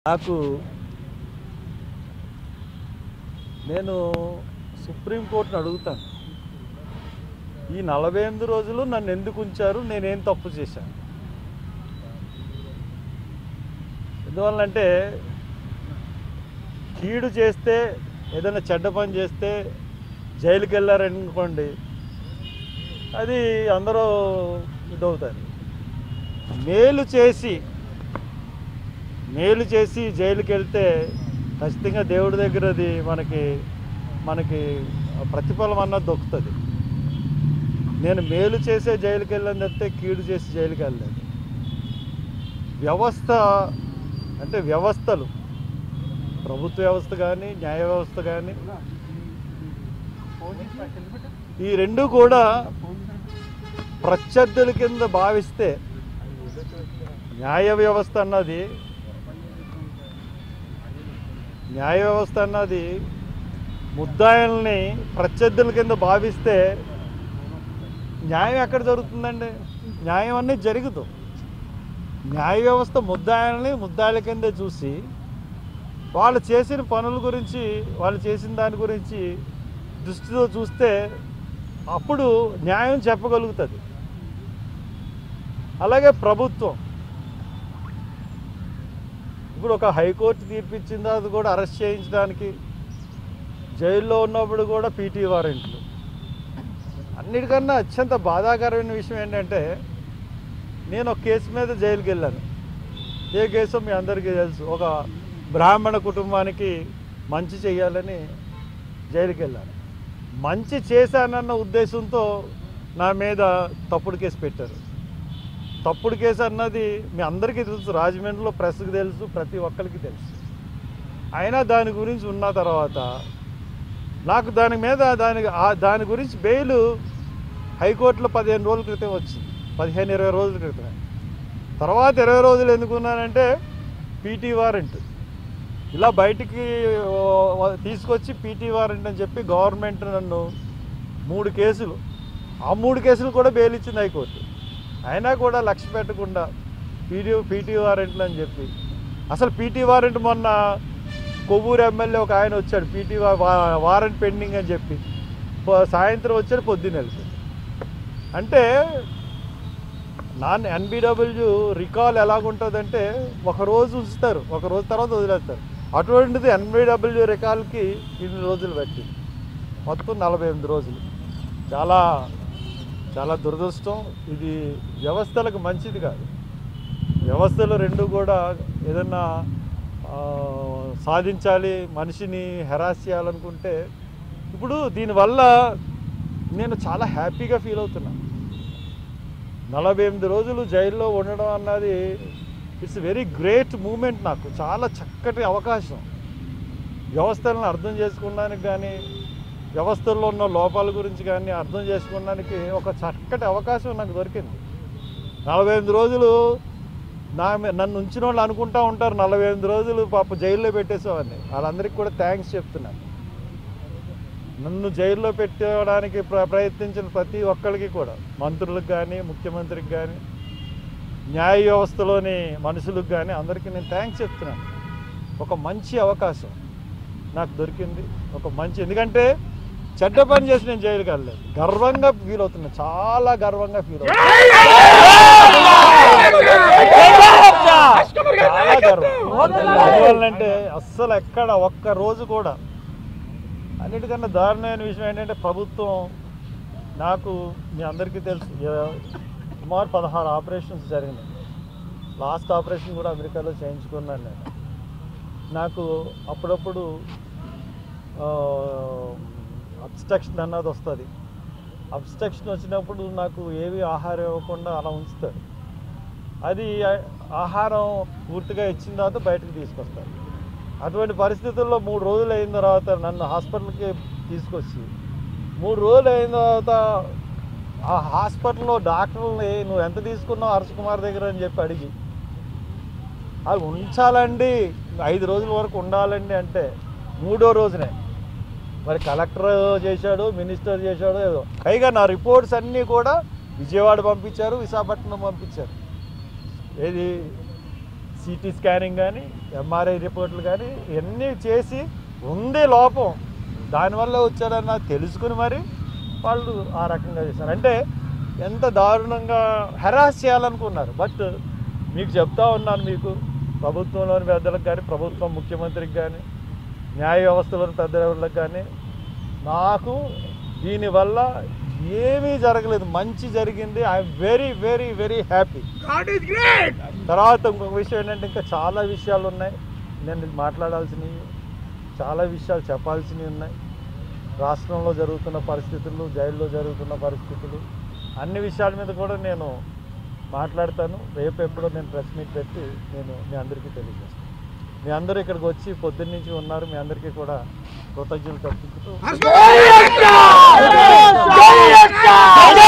నాకు నేను సుప్రీంకోర్టుని అడుగుతాను ఈ నలభై ఎనిమిది రోజులు నన్ను ఎందుకు ఉంచారు నేనేం తప్పు చేశాను ఎందువల్లంటే కీడు చేస్తే ఏదైనా చెడ్డ పని చేస్తే జైలుకి వెళ్ళారనుకోండి అది అందరూ ఇదవుతారు మేలు చేసి మేలు చేసి జైలుకి వెళ్తే ఖచ్చితంగా దేవుడి దగ్గర అది మనకి మనకి ప్రతిఫలం అన్నది దొక్కుతుంది నేను మేలు చేసే జైలుకి వెళ్ళని చెప్తే కీడు చేసి జైలుకి వెళ్ళలేదు వ్యవస్థ అంటే వ్యవస్థలు ప్రభుత్వ వ్యవస్థ కానీ న్యాయ వ్యవస్థ కానీ ఈ రెండు కూడా ప్రత్యర్థుల కింద భావిస్తే న్యాయ వ్యవస్థ అన్నది న్యాయ వ్యవస్థ అన్నది ముద్దాయిల్ని ప్రత్యర్థుల కింద భావిస్తే న్యాయం ఎక్కడ జరుగుతుందండి న్యాయం అనేది జరుగుతూ న్యాయ వ్యవస్థ ముద్దాయిల్ని ముద్దాయిల కింద చూసి వాళ్ళు చేసిన పనుల గురించి వాళ్ళు చేసిన దాని గురించి దృష్టితో చూస్తే అప్పుడు న్యాయం చెప్పగలుగుతుంది అలాగే ప్రభుత్వం ఇప్పుడు ఒక హైకోర్టు తీర్పిచ్చిన తర్వాత కూడా అరెస్ట్ చేయించడానికి జైల్లో ఉన్నప్పుడు కూడా పీటీ వారెంట్లు అన్నిటికన్నా అత్యంత బాధాకరమైన విషయం ఏంటంటే నేను ఒక కేసు మీద జైలుకి వెళ్ళాను ఏ కేసు మీ అందరికీ తెలుసు ఒక బ్రాహ్మణ కుటుంబానికి మంచి చేయాలని జైలుకి వెళ్ళాను మంచి చేశానన్న ఉద్దేశంతో నా మీద తప్పుడు కేసు పెట్టారు తప్పుడు కేసు అన్నది మీ అందరికీ తెలుసు రాజమండ్రిలో ప్రెస్కి తెలుసు ప్రతి ఒక్కరికి తెలుసు అయినా దాని గురించి ఉన్న తర్వాత నాకు దాని మీద దాని ఆ- దాని గురించి బెయిల్ హైకోర్టులో పదిహేను రోజుల క్రితం వచ్చింది పదిహేను ఇరవై రోజుల క్రితం తర్వాత ఇరవై రోజులు ఎందుకున్నానంటే పీటీ వారెంట్ ఇలా బయటికి ఓ, తీసుకొచ్చి పీటీ వారెంట్ అని చెప్పి గవర్నమెంట్ నన్ను మూడు కేసులు ఆ మూడు కేసులు కూడా బెయిల్ ఇచ్చింది హైకోర్టు అయినా కూడా లక్ష్య పెట్టకుండా పీటీ పీటీ వారెంట్లు అని చెప్పి అసలు పీటీ వారెంట్ మొన్న కొవ్వూరు ఎమ్మెల్యే ఒక ఆయన వచ్చాడు పీటీ వారెంట్ పెండింగ్ అని చెప్పి పో- సాయంత్రం వచ్చాడు పొద్దున్న వెళ్తాడు అంటే నాన్ ఎన్బిడబ్ల్యూ రికాల్ ఎలాగుంటుందంటే ఒక రోజు ఉంచుతారు ఒక రోజు తర్వాత వదిలేస్తారు అటువంటిది ఎన్బిడబ్ల్యూ రికాల్కి ఇన్ని రోజులు పట్టింది మొత్తం నలభై ఎనిమిది రోజులు చాలా చాలా దురదృష్టం ఇది వ్యవస్థలకు మంచిది కాదు వ్యవస్థలు రెండు కూడా ఏదన్నా ఆ, సాధించాలి మనిషిని హెరాస్ చేయాలనుకుంటే ఇప్పుడు దీనివల్ల నేను చాలా హ్యాపీగా ఫీల్ అవుతున్నా నలభై ఎనిమిది రోజులు జైల్లో ఉండడం అన్నది ఇట్స్ వెరీ గ్రేట్ మూమెంట్ నాకు చాలా చక్కటి అవకాశం వ్యవస్థలను అర్థం చేసుకోవడానికి కానీ వ్యవస్థల్లో ఉన్న లోపాల గురించి కానీ అర్థం చేసుకోవడానికి ఒక చక్కటి అవకాశం నాకు దొరికింది నలభై ఎనిమిది రోజులు నా మీ- నన్ను ఉంచిన వాళ్ళు అనుకుంటా ఉంటారు నలభై ఎనిమిది రోజులు పాప జైల్లో పెట్టేసేవాడిని వాళ్ళందరికీ కూడా థ్యాంక్స్ చెప్తున్నాను నన్ను జైల్లో పెట్టడానికి ప్ర ప్రయత్నించిన ప్రతి ఒక్కరికి కూడా మంత్రులకు కానీ ముఖ్యమంత్రికి కానీ న్యాయ వ్యవస్థలోని మనుషులకు కానీ అందరికీ నేను థ్యాంక్స్ చెప్తున్నాను ఒక మంచి అవకాశం నాకు దొరికింది ఒక మంచి ఎందుకంటే చెడ్డ పని చేసి నేను జైలుకి వెళ్ళలేదు గర్వంగా ఫీల్ అవుతున్నా చాలా గర్వంగా ఫీల్ అవుతున్నా చాలా గర్వం ఎందువల్లంటే అస్సలు ఎక్కడ ఒక్క రోజు కూడా అన్నిటికన్నా దారుణమైన విషయం ఏంటంటే ప్రభుత్వం నాకు మీ అందరికీ తెలుసు ఏ- సుమారు పదహారు ఆపరేషన్స్ జరిగినాయి లాస్ట్ ఆపరేషన్ కూడా అమెరికాలో చేయించుకున్నాను నేను నాకు అప్పుడప్పుడు అబ్స్ట్రక్షన్ అన్నది వస్తుంది అబ్స్ట్రక్షన్ వచ్చినప్పుడు నాకు ఏవి ఆహారం ఇవ్వకుండా అలా ఉంచుతారు అది ఆ- ఆహారం పూర్తిగా ఇచ్చిన తర్వాత బయటకు తీసుకొస్తారు అటువంటి పరిస్థితుల్లో మూడు రోజులు అయిన తర్వాత నన్ను హాస్పిటల్కి తీసుకొచ్చి మూడు రోజులు అయిన తర్వాత ఆ హాస్పిటల్లో డాక్టర్ని నువ్వు ఎంత తీసుకున్నావు హర్ష కుమార్ దగ్గర అని చెప్పి అడిగి అది ఉంచాలండి ఐదు రోజుల వరకు ఉండాలండి అంటే మూడో రోజునే మరి కలెక్టర్ చేశాడు మినిస్టర్ చేశాడు ఏదో పైగా నా రిపోర్ట్స్ అన్నీ కూడా విజయవాడ పంపించారు విశాఖపట్నం పంపించారు ఏది సిటీ స్కానింగ్ కానీ ఎంఆర్ఐ రిపోర్ట్లు కానీ ఇవన్నీ చేసి ఉంది లోపం దానివల్ల వచ్చాడన్న తెలుసుకుని మరి వాళ్ళు ఆ రకంగా చేశారు అంటే ఎంత దారుణంగా హెరాస్ చేయాలనుకున్నారు బట్ మీకు చెప్తా ఉన్నాను మీకు ప్రభుత్వంలోని పెద్దలకు కానీ ప్రభుత్వం ముఖ్యమంత్రికి కానీ న్యాయ వ్యవస్థలోని పెద్దలకు కానీ నాకు దీనివల్ల ఏమీ జరగలేదు మంచి జరిగింది I'm very very very happy God is great. తర్వాత ఇంకొక విషయం ఏంటంటే ఇంకా చాలా విషయాలు ఉన్నాయి నేను ఇది మాట్లాడాల్సినవి చాలా విషయాలు చెప్పాల్సినవి ఉన్నాయి రాష్ట్రంలో జరుగుతున్న పరిస్థితులు జైల్లో జరుగుతున్న పరిస్థితులు అన్ని విషయాల మీద కూడా నేను మాట్లాడతాను రేపు ఎప్పుడో నేను ప్రెస్ మీట్ పెట్టి నేను మీ అందరికీ తెలియజేస్తాను మీ అందరూ ఇక్కడికి వచ్చి పొద్దున్న నుంచి ఉన్నారు మీ అందరికీ కూడా కృతజ్ఞతలు చెప్పుకుంటూ Jai Shri Ram! Jai Shri Ram!